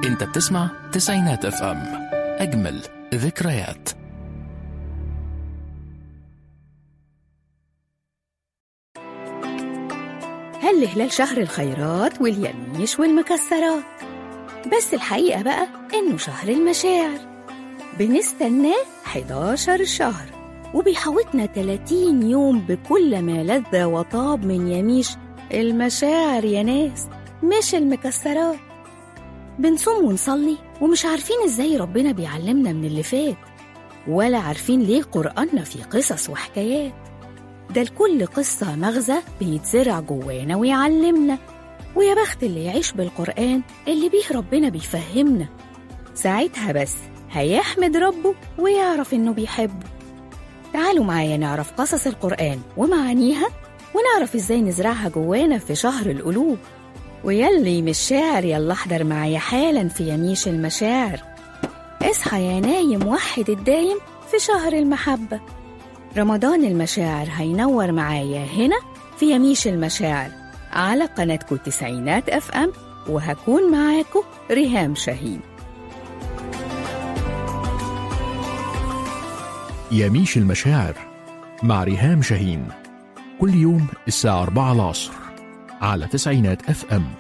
انت بتسمع تسعينات اف ام اجمل ذكريات هل هلال شهر الخيرات واليميش والمكسرات بس الحقيقة بقى إنه شهر المشاعر بنستناه 11 شهر وبيحوطنا 30 يوم بكل ما لذ وطاب من يميش المشاعر يا ناس مش المكسرات بنصوم ونصلي ومش عارفين ازاي ربنا بيعلمنا من اللي فات ولا عارفين ليه قرآننا فيه قصص وحكايات ده لكل قصة مغزى بيتزرع جوانا ويعلمنا ويا بخت اللي يعيش بالقرآن اللي بيه ربنا بيفهمنا ساعتها بس هيحمد ربه ويعرف إنه بيحبه تعالوا معايا نعرف قصص القرآن ومعانيها ونعرف إزاي نزرعها جوانا في شهر القلوب ويلي مش شاعر يلا احضر معايا حالا في يميش المشاعر اصحى يا نايم وحد الدايم في شهر المحبة رمضان المشاعر هينور معايا هنا في يميش المشاعر على قناتكم تسعينات اف ام وهكون معاكم ريهام شاهين يميش المشاعر مع ريهام شاهين كل يوم الساعة 4 العصر على تسعينات اف ام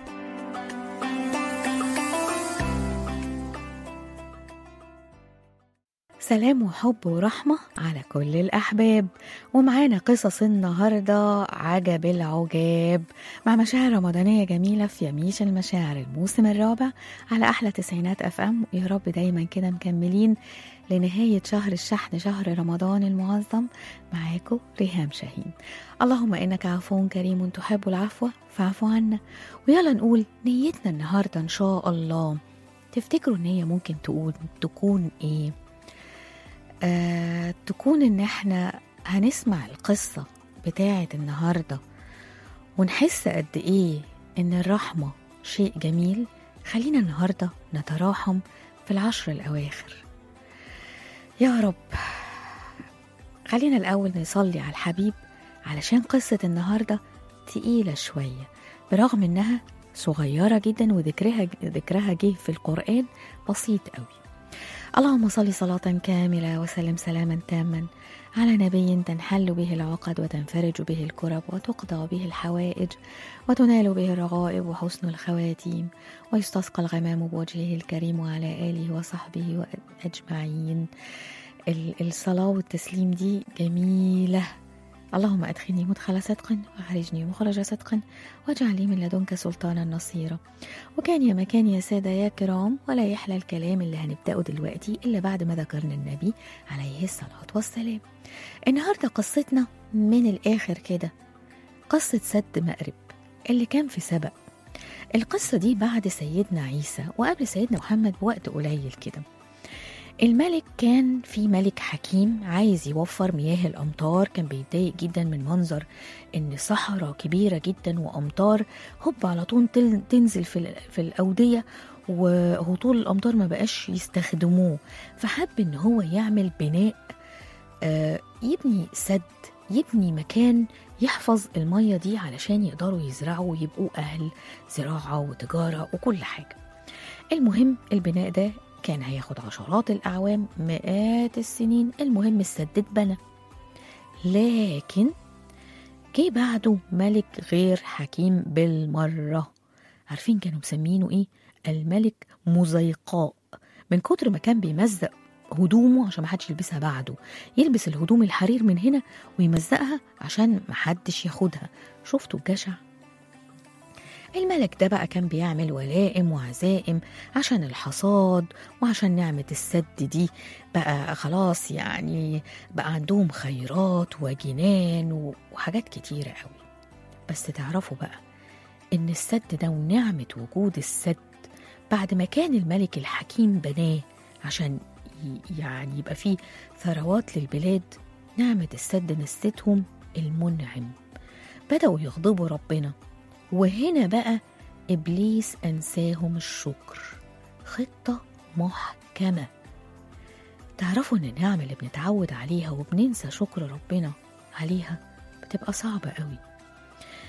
سلام وحب ورحمة على كل الأحباب ومعانا قصص النهاردة عجب العجاب مع مشاعر رمضانية جميلة في يميش المشاعر الموسم الرابع على أحلى تسعينات أف أم يا رب دايما كده مكملين لنهاية شهر الشحن شهر رمضان المعظم معاكم ريهام شاهين اللهم إنك عفو كريم تحب العفو فاعف عنا ويلا نقول نيتنا النهاردة إن شاء الله تفتكروا إن هي ممكن تقول تكون إيه آه تكون إن إحنا هنسمع القصة بتاعة النهاردة ونحس قد إيه إن الرحمة شيء جميل خلينا النهاردة نتراحم في العشر الأواخر يا رب خلينا الأول نصلي على الحبيب علشان قصة النهاردة تقيلة شوية برغم إنها صغيرة جدا وذكرها ذكرها جه في القرآن بسيط قوي اللهم صل صلاة كاملة وسلم سلاما تاما على نبي تنحل به العقد وتنفرج به الكرب وتقضى به الحوائج وتنال به الرغائب وحسن الخواتيم ويستسقى الغمام بوجهه الكريم وعلى آله وصحبه أجمعين الصلاة والتسليم دي جميلة اللهم أدخلني مدخل صدق وأخرجني مخرج صدق واجعل لي من لدنك سلطانا نصيرا وكان يا مكان يا سادة يا كرام ولا يحلى الكلام اللي هنبدأه دلوقتي إلا بعد ما ذكرنا النبي عليه الصلاة والسلام النهاردة قصتنا من الآخر كده قصة سد مأرب اللي كان في سبأ القصة دي بعد سيدنا عيسى وقبل سيدنا محمد بوقت قليل كده الملك كان في ملك حكيم عايز يوفر مياه الأمطار كان بيتضايق جدا من منظر إن صحراء كبيرة جدا وأمطار هوب على طول تنزل في, في الأودية وهطول الأمطار ما بقاش يستخدموه فحب إن هو يعمل بناء آه يبني سد يبني مكان يحفظ المية دي علشان يقدروا يزرعوا ويبقوا أهل زراعة وتجارة وكل حاجة المهم البناء ده كان هياخد عشرات الأعوام مئات السنين المهم السد اتبنى لكن جه بعده ملك غير حكيم بالمرة عارفين كانوا مسمينه ايه الملك مزيقاء من كتر ما كان بيمزق هدومه عشان محدش يلبسها بعده يلبس الهدوم الحرير من هنا ويمزقها عشان محدش ياخدها شفتوا الجشع الملك ده بقى كان بيعمل ولائم وعزائم عشان الحصاد وعشان نعمة السد دي بقى خلاص يعني بقى عندهم خيرات وجنان وحاجات كتيرة قوي بس تعرفوا بقى إن السد ده ونعمة وجود السد بعد ما كان الملك الحكيم بناه عشان يعني يبقى فيه ثروات للبلاد نعمة السد نستهم المنعم بدأوا يغضبوا ربنا وهنا بقى إبليس أنساهم الشكر خطة محكمة تعرفوا إن النعمة اللي بنتعود عليها وبننسى شكر ربنا عليها بتبقى صعبة قوي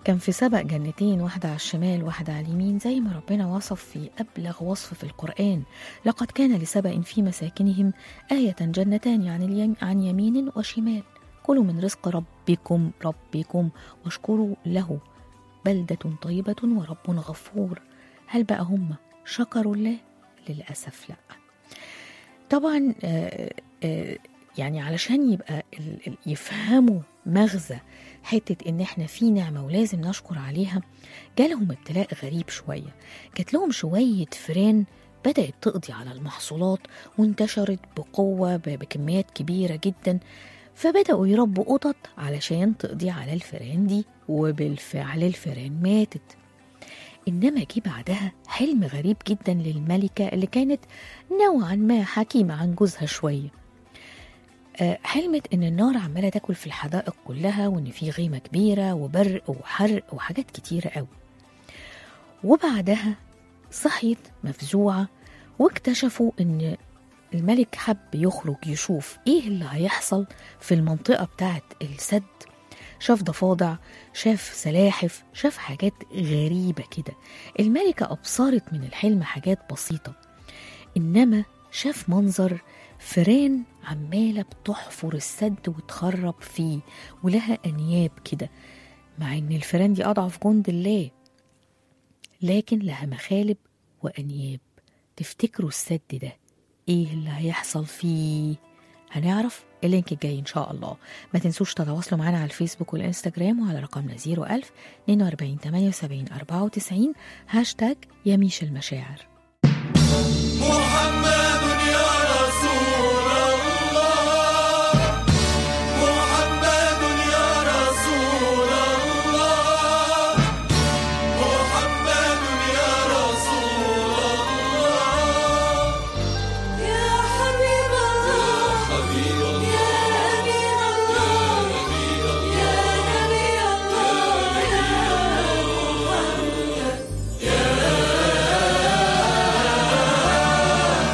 كان في سبق جنتين واحدة على الشمال واحدة على اليمين زي ما ربنا وصف في أبلغ وصف في القرآن لقد كان لسبأ في مساكنهم آية جنتان عن, اليم عن يمين وشمال كلوا من رزق ربكم ربكم واشكروا له بلدة طيبة ورب غفور هل بقى هم شكروا الله؟ للأسف لا طبعا آه، آه، يعني علشان يبقى ال- ال- يفهموا مغزى حتة إن إحنا في نعمة ولازم نشكر عليها جالهم ابتلاء غريب شوية جات لهم شوية فران بدأت تقضي على المحصولات وانتشرت بقوة ب- بكميات كبيرة جدا فبدأوا يربوا قطط علشان تقضي على الفئران دي وبالفعل الفئران ماتت إنما جه بعدها حلم غريب جدا للملكة اللي كانت نوعا ما حكيمة عن جوزها شوية آه، حلمت إن النار عمالة تاكل في الحدائق كلها وإن في غيمة كبيرة وبرق وحرق وحاجات كتيرة قوي وبعدها صحيت مفزوعة واكتشفوا إن الملك حب يخرج يشوف إيه اللي هيحصل في المنطقة بتاعت السد شاف ضفادع شاف سلاحف شاف حاجات غريبة كده الملكة أبصرت من الحلم حاجات بسيطة إنما شاف منظر فران عمالة بتحفر السد وتخرب فيه ولها أنياب كده مع إن الفران دي أضعف جند الله لكن لها مخالب وأنياب تفتكروا السد ده إيه اللي هيحصل فيه هنعرف اللينك الجاي إن شاء الله ما تنسوش تتواصلوا معنا على الفيسبوك والإنستجرام وعلى رقمنا 01000 42 78 94 هاشتاج يميش المشاعر محمد يا رسول الله محمد يا رسول الله محمد يا رسول الله يا حبيب الله حبيب الله يا أمين الله يا نبي الله يا محمد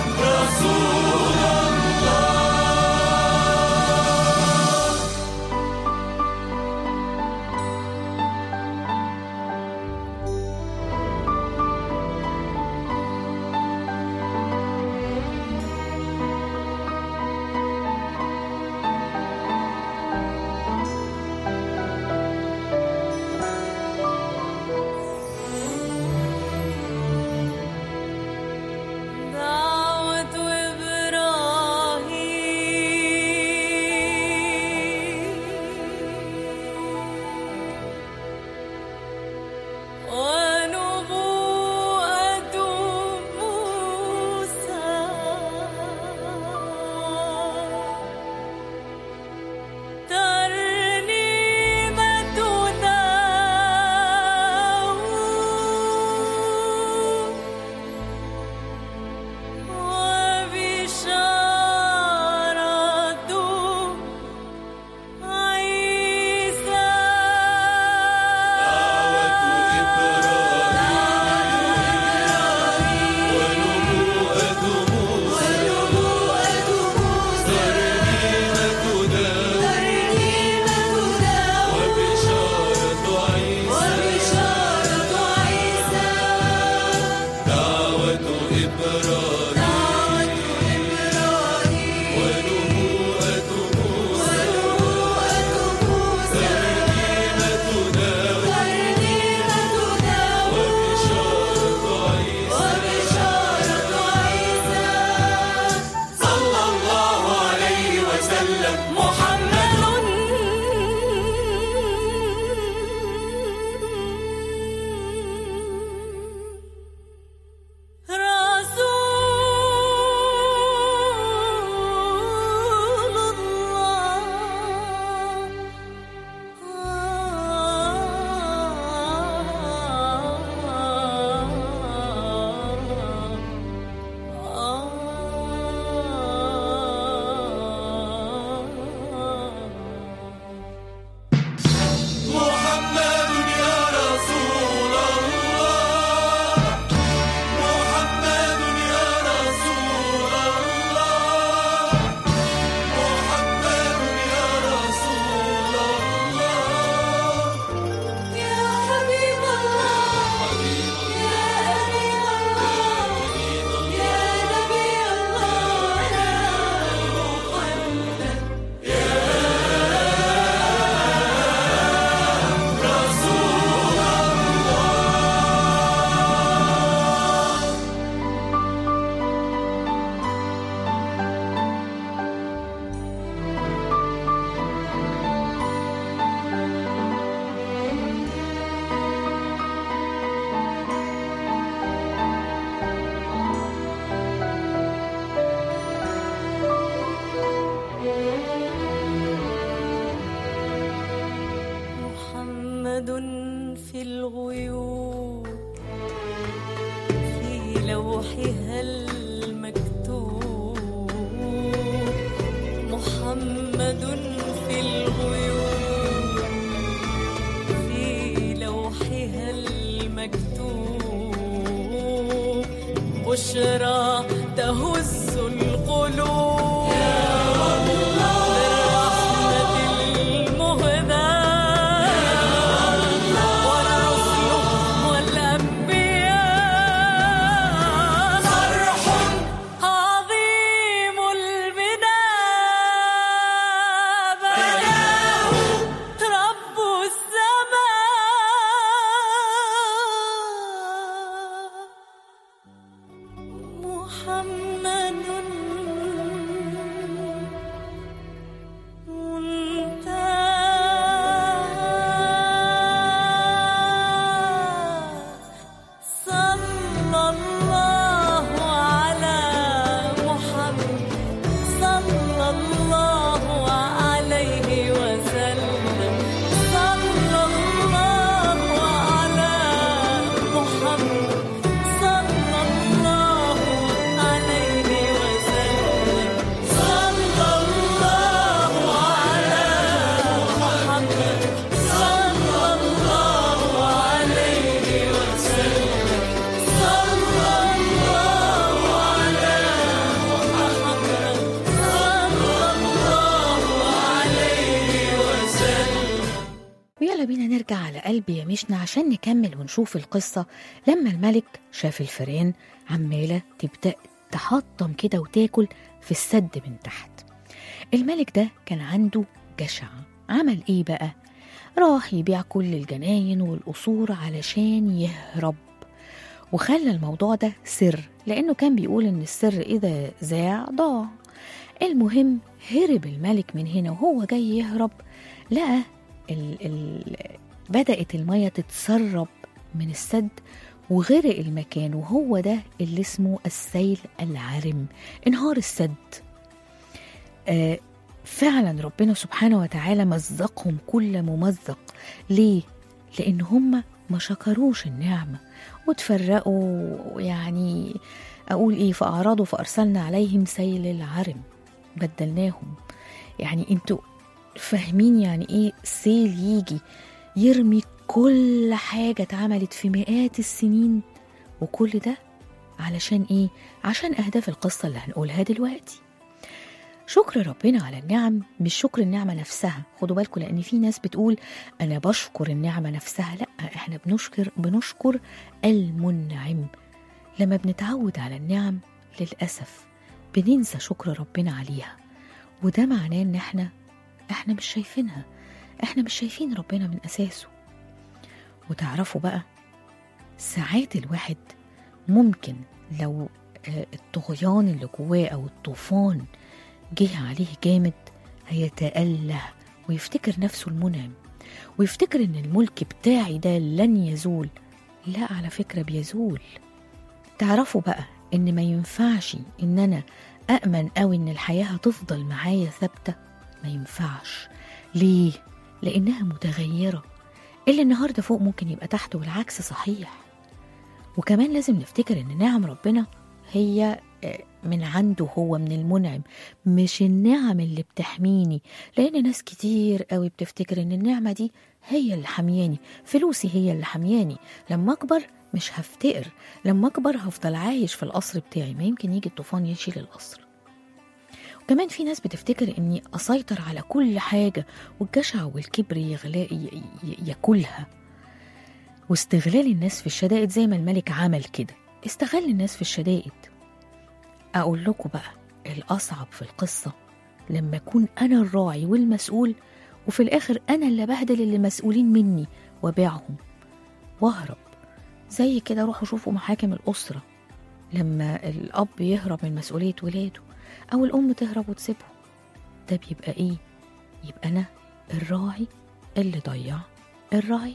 بشرى تهز القلوب بالرحمة المهداة والرسل والأنبياء فرح عظيم البناء بناه رب السماء محمد منتهى صلى الله على محمد صلى الله عليه وسلم صلى الله على محمد صلى الله عليه وسلم صلى الله على محمد صلى الله عليه وسلم صلى الله على محمد صلى الله عليه وسلم ويلا بينا نرجع على قلب يميشنا عشان نكمل ونشوف القصة لما الملك شاف الفئران عمالة تبدأ تحطم كده وتاكل في السد من تحت الملك ده كان عنده جشع عمل ايه بقى؟ راح يبيع كل الجناين والقصور علشان يهرب وخلى الموضوع ده سر لأنه كان بيقول إن السر إذا ذاع ضاع المهم هرب الملك من هنا وهو جاي يهرب لقى ال ال بدأت المية تتسرب من السد وغرق المكان وهو ده اللي اسمه السيل العارم انهار السد آه فعلا ربنا سبحانه وتعالى مزقهم كل ممزق ليه؟ لأن هم ما شكروش النعمة وتفرقوا يعني أقول إيه فأعرضوا فأرسلنا عليهم سيل العرم بدلناهم يعني انتوا فاهمين يعني ايه سيل يجي يرمي كل حاجة اتعملت في مئات السنين وكل ده علشان ايه عشان اهداف القصة اللي هنقولها دلوقتي شكر ربنا على النعم مش شكر النعمة نفسها خدوا بالكم لأن في ناس بتقول أنا بشكر النعمة نفسها لا إحنا بنشكر بنشكر المنعم لما بنتعود على النعم للأسف بننسى شكر ربنا عليها وده معناه إن إحنا إحنا مش شايفينها إحنا مش شايفين ربنا من أساسه وتعرفوا بقى ساعات الواحد ممكن لو آه، الطغيان اللي جواه أو الطوفان جه عليه جامد هيتأله ويفتكر نفسه المنعم ويفتكر ان الملك بتاعي ده لن يزول لا على فكرة بيزول تعرفوا بقى ان ما ينفعش ان انا أأمن أوي ان الحياة هتفضل معايا ثابتة ما ينفعش ليه؟ لأنها متغيرة اللي النهاردة فوق ممكن يبقى تحت والعكس صحيح وكمان لازم نفتكر ان نعم ربنا هي آه، من عنده هو من المنعم مش النعم اللي بتحميني لان ناس كتير قوي بتفتكر ان النعمه دي هي اللي حمياني فلوسي هي اللي حمياني لما اكبر مش هفتقر لما اكبر هفضل عايش في القصر بتاعي ما يمكن يجي الطوفان يشيل القصر وكمان في ناس بتفتكر اني اسيطر على كل حاجه والجشع والكبر يغلا ي- ي- ياكلها واستغلال الناس في الشدائد زي ما الملك عمل كده استغل الناس في الشدائد أقول لكم بقى الأصعب في القصة لما أكون أنا الراعي والمسؤول وفي الآخر أنا اللي بهدل اللي مسؤولين مني وبيعهم وأهرب زي كده روحوا شوفوا محاكم الأسرة لما الأب يهرب من مسؤولية ولاده أو الأم تهرب وتسيبهم ده بيبقى إيه؟ يبقى أنا الراعي اللي ضيع الراعي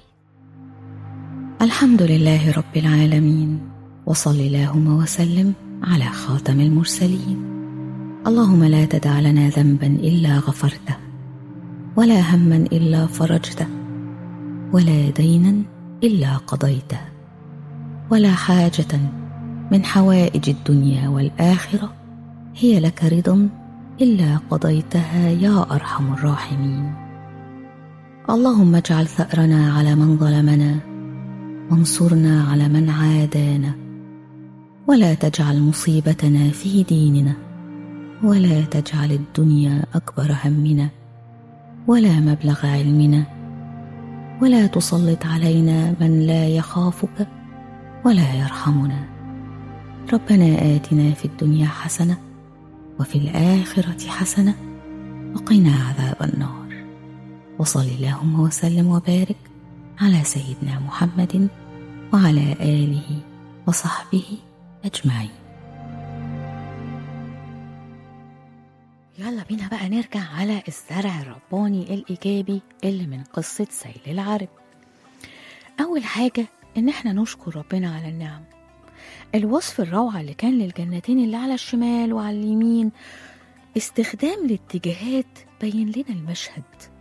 الحمد لله رب العالمين وصل اللهم وسلم على خاتم المرسلين اللهم لا تدع لنا ذنبا الا غفرته ولا هما الا فرجته ولا دينا الا قضيته ولا حاجه من حوائج الدنيا والاخره هي لك رضا الا قضيتها يا ارحم الراحمين اللهم اجعل ثارنا على من ظلمنا وانصرنا على من عادانا ولا تجعل مصيبتنا في ديننا ولا تجعل الدنيا اكبر همنا ولا مبلغ علمنا ولا تسلط علينا من لا يخافك ولا يرحمنا ربنا اتنا في الدنيا حسنه وفي الاخره حسنه وقنا عذاب النار وصل اللهم وسلم وبارك على سيدنا محمد وعلى اله وصحبه اجمعين يلا بينا بقى نرجع على الزرع الرباني الإيجابي اللي من قصة سيل العرب أول حاجة إن إحنا نشكر ربنا على النعم الوصف الروعة اللي كان للجنتين اللي على الشمال وعلى اليمين استخدام الاتجاهات بين لنا المشهد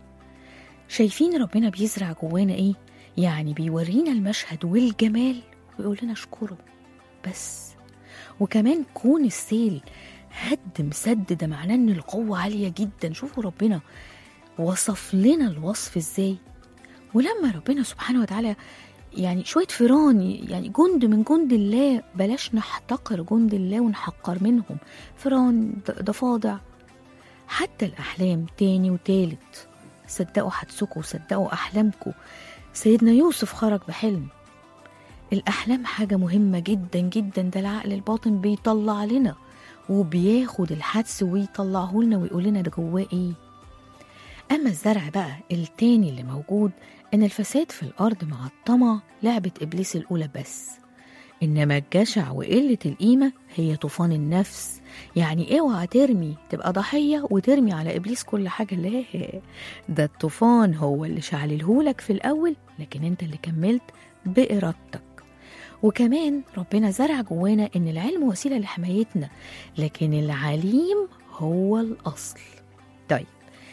شايفين ربنا بيزرع جوانا ايه يعني بيورينا المشهد والجمال ويقول لنا اشكره بس وكمان كون السيل هد مسد ده معناه ان القوة عالية جدا شوفوا ربنا وصف لنا الوصف ازاي ولما ربنا سبحانه وتعالى يعني شوية فران يعني جند من جند الله بلاش نحتقر جند الله ونحقر منهم فران ض- ضفادع حتى الأحلام تاني وتالت صدقوا حدسكوا صدقوا أحلامكوا سيدنا يوسف خرج بحلم الأحلام حاجة مهمة جدا جدا ده العقل الباطن بيطلع لنا وبياخد الحدس ويطلعه لنا ويقول لنا ده جواه ايه أما الزرع بقى التاني اللي موجود إن الفساد في الأرض مع الطمع لعبة إبليس الأولى بس إنما الجشع وقلة القيمة هي طوفان النفس يعني اوعى ترمي تبقى ضحية وترمي على إبليس كل حاجة لا ده الطوفان هو اللي شعللهولك في الأول لكن أنت اللي كملت بإرادتك وكمان ربنا زرع جوانا إن العلم وسيلة لحمايتنا لكن العليم هو الأصل طيب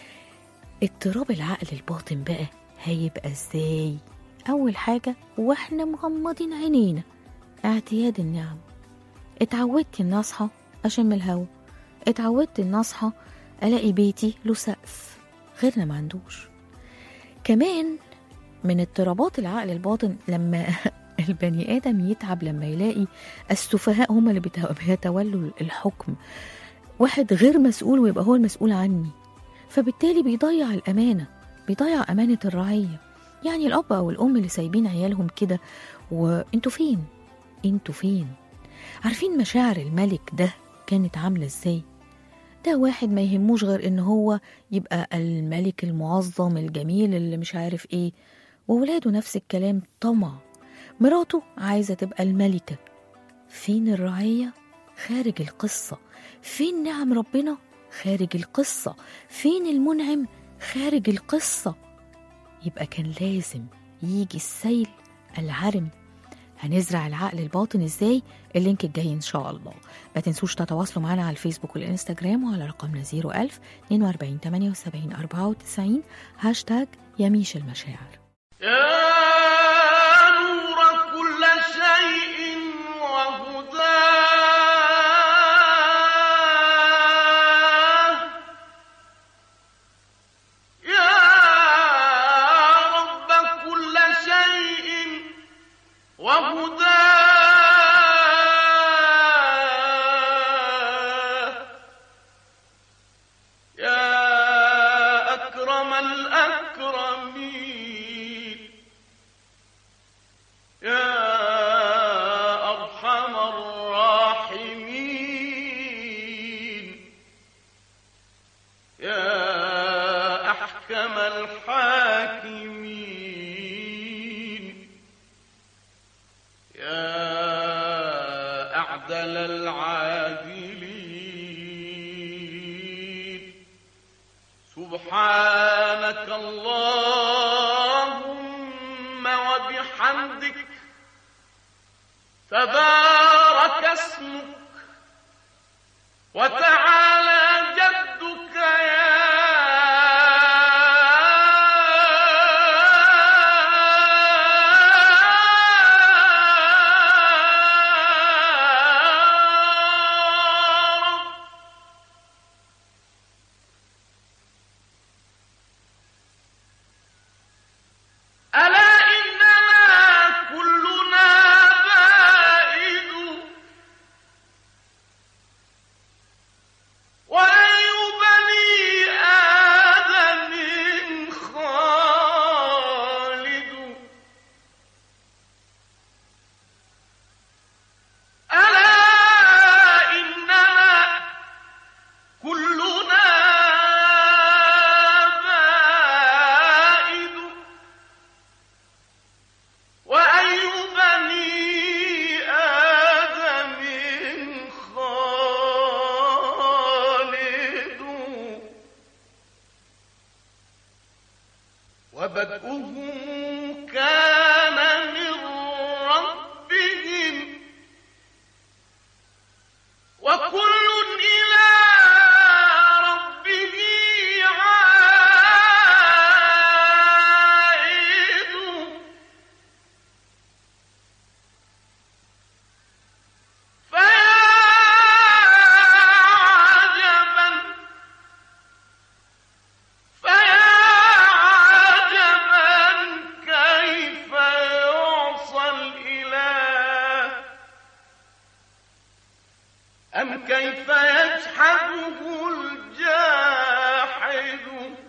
اضطراب العقل الباطن بقى هيبقى ازاي اول حاجه واحنا مغمضين عينينا اعتياد النعم اتعودت ان اصحى اشم الهوا اتعودت ان اصحى الاقي بيتي له سقف غيرنا ما عندوش كمان من اضطرابات العقل الباطن لما البني ادم يتعب لما يلاقي السفهاء هم اللي بيتو- بيتولوا الحكم واحد غير مسؤول ويبقى هو المسؤول عني فبالتالي بيضيع الأمانة بيضيع أمانة الرعية يعني الأب أو الأم اللي سايبين عيالهم كده وانتوا فين؟ انتوا فين؟ عارفين مشاعر الملك ده كانت عاملة ازاي؟ ده واحد ما يهموش غير ان هو يبقى الملك المعظم الجميل اللي مش عارف ايه وولاده نفس الكلام طمع مراته عايزة تبقى الملكة فين الرعية؟ خارج القصة فين نعم ربنا؟ خارج القصة فين المنعم؟ خارج القصة يبقى كان لازم يجي السيل العرم هنزرع العقل الباطن ازاي اللينك الجاي ان شاء الله ما تنسوش تتواصلوا معنا على الفيسبوك والانستجرام وعلى رقمنا 01000 42 78 94 هاشتاج يميش المشاعر يا نور كل شيء وهداه يا رب كل شيء وهداه يا أكرم الأكرمين يا أرحم الراحمين يا أحكم الحاكمين يا أعدل العادلين سبحانك اللهم وبحمدك تبارك اسمك وتعالى جدك يا رب ألا إننا كلنا بائد أم كيف يجحده الجاحد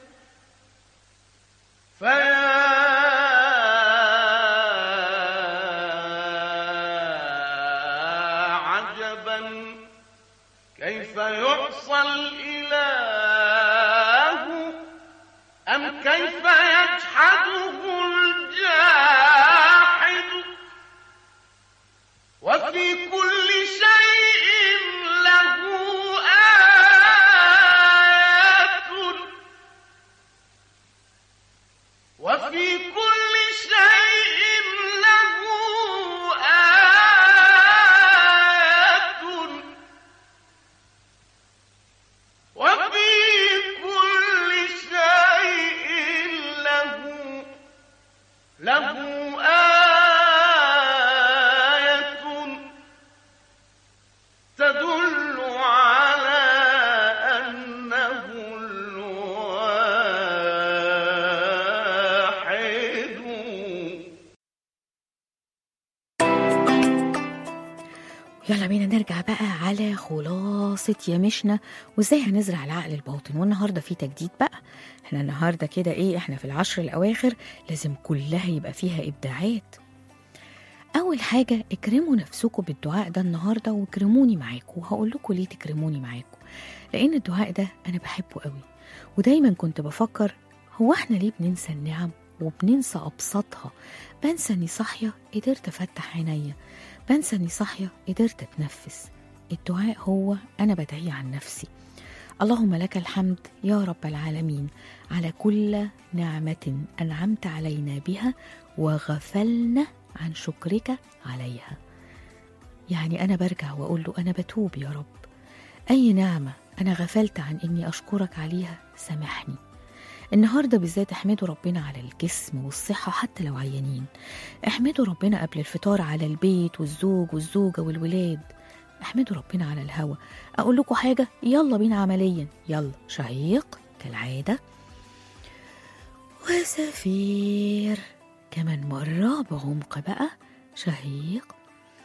فيا عجبا كيف يعصى الإله أم كيف يجحده الجاحد وفي كل شيء له آيات وفي كل شيء له آيات وفي كل شيء له له آية تدل على أنه الواحد يلا بينا نرجع بقى على خلاصة يمشنا وازاي هنزرع العقل الباطن والنهاردة في تجديد بقى احنا النهاردة كده ايه احنا في العشر الأواخر لازم كلها يبقى فيها إبداعات أول حاجة اكرموا نفسكم بالدعاء ده النهاردة واكرموني معاكم وهقول لكم ليه تكرموني معاكم لأن الدعاء ده أنا بحبه قوي ودايما كنت بفكر هو احنا ليه بننسى النعم وبننسى أبسطها بنسى إني صاحية قدرت أفتح عينيا بنسى إني صاحية قدرت أتنفس الدعاء هو أنا بدعي عن نفسي اللهم لك الحمد يا رب العالمين على كل نعمة أنعمت علينا بها وغفلنا عن شكرك عليها يعني أنا برجع وأقول له أنا بتوب يا رب أي نعمة أنا غفلت عن إني أشكرك عليها سامحني النهارده بالذات احمدوا ربنا على الجسم والصحة حتى لو عيانين احمدوا ربنا قبل الفطار على البيت والزوج والزوجة والولاد احمدوا ربنا على الهوا اقول لكم حاجة يلا بينا عمليا يلا شهيق كالعادة وزفير كمان مرة بعمق بقى شهيق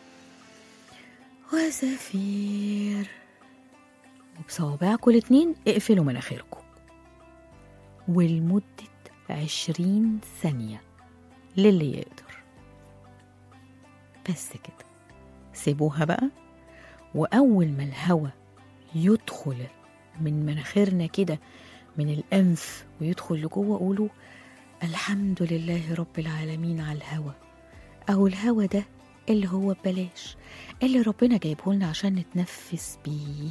وزفير وبصوابعكم الاتنين اقفلوا مناخيركم ولمدة عشرين ثانية للي يقدر بس كده سيبوها بقى وأول ما الهوا يدخل من مناخيرنا كده من الأنف ويدخل لجوه قولوا الحمد لله رب العالمين على الهوا أو الهوا ده اللي هو ببلاش اللي ربنا جايبه لنا عشان نتنفس بيه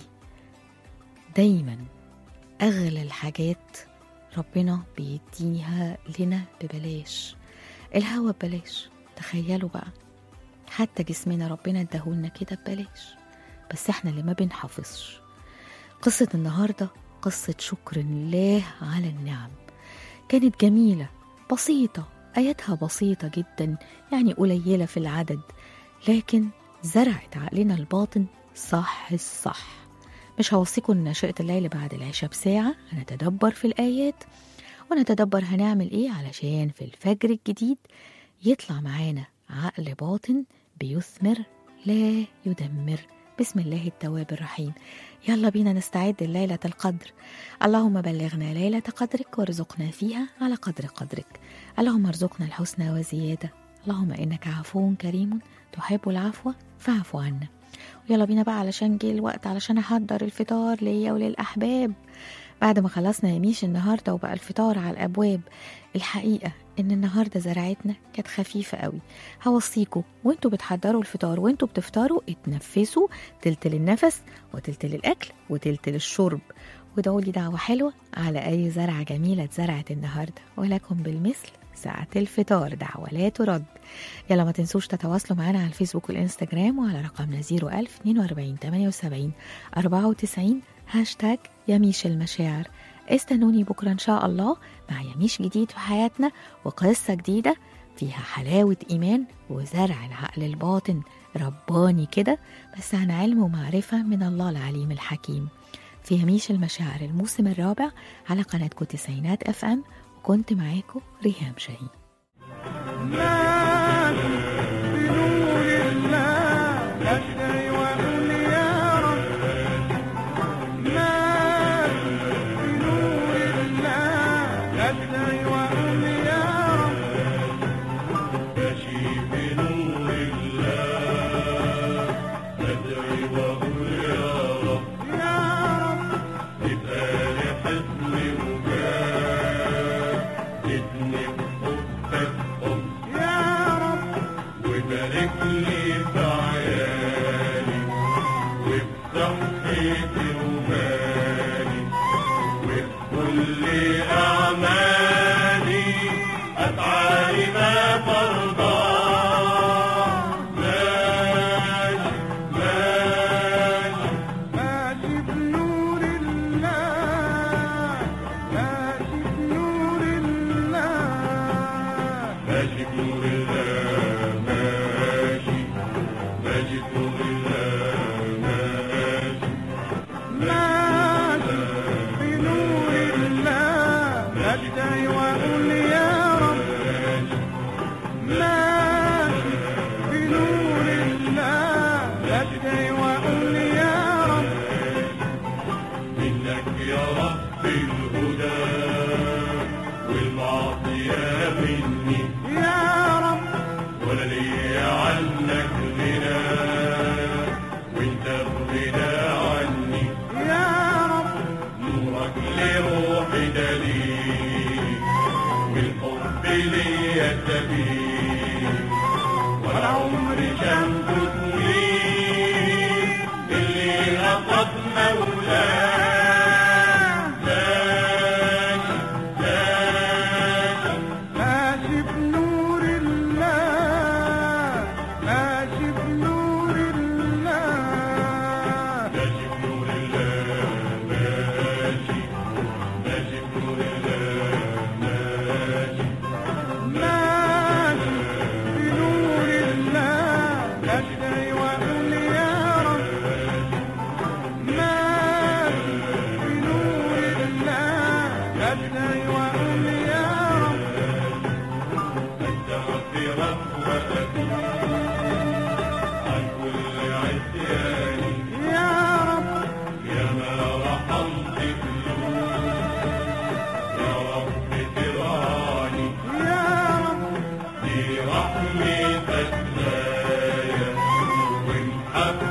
دايما أغلى الحاجات ربنا بيديها لنا ببلاش الهوا ببلاش تخيلوا بقى حتى جسمنا ربنا اداهولنا كده ببلاش بس احنا اللي ما بنحافظش قصة النهاردة قصة شكر لله على النعم كانت جميلة بسيطة آياتها بسيطة جدا يعني قليلة في العدد لكن زرعت عقلنا الباطن صح الصح مش هوصيكم ان نشأة الليل بعد العشاء بساعة هنتدبر في الآيات ونتدبر هنعمل ايه علشان في الفجر الجديد يطلع معانا عقل باطن بيثمر لا يدمر بسم الله التواب الرحيم يلا بينا نستعد لليلة القدر اللهم بلغنا ليلة قدرك وارزقنا فيها على قدر قدرك اللهم ارزقنا الحسنى وزيادة اللهم إنك عفو كريم تحب العفو فاعف عنا يلا بينا بقى علشان جه الوقت علشان احضر الفطار ليا وللاحباب بعد ما خلصنا يميش النهارده وبقى الفطار على الابواب الحقيقه ان النهارده زرعتنا كانت خفيفه قوي هوصيكوا وانتوا بتحضروا الفطار وانتوا بتفطروا اتنفسوا تلت للنفس وتلت للاكل وتلت للشرب ودعوا لي دعوه حلوه على اي زرعه جميله اتزرعت النهارده ولكم بالمثل ساعة الفطار دعوة لا ترد يلا ما تنسوش تتواصلوا معنا على الفيسبوك والإنستجرام وعلى رقمنا 01000 42 78 94 هاشتاج يميش المشاعر استنوني بكرة إن شاء الله مع يميش جديد في حياتنا وقصة جديدة فيها حلاوة إيمان وزرع العقل الباطن رباني كده بس عن علم ومعرفة من الله العليم الحكيم في يميش المشاعر الموسم الرابع على قناتكم تسعينات اف ام وكنت معاكم ريهام شاهين بنور الله أدعي وأقول يا رب بنور الله ماشي بنور الله أدعي وأقول يا رب ماشي بنور الله أدعي وأقول يا رب يا رب يا رب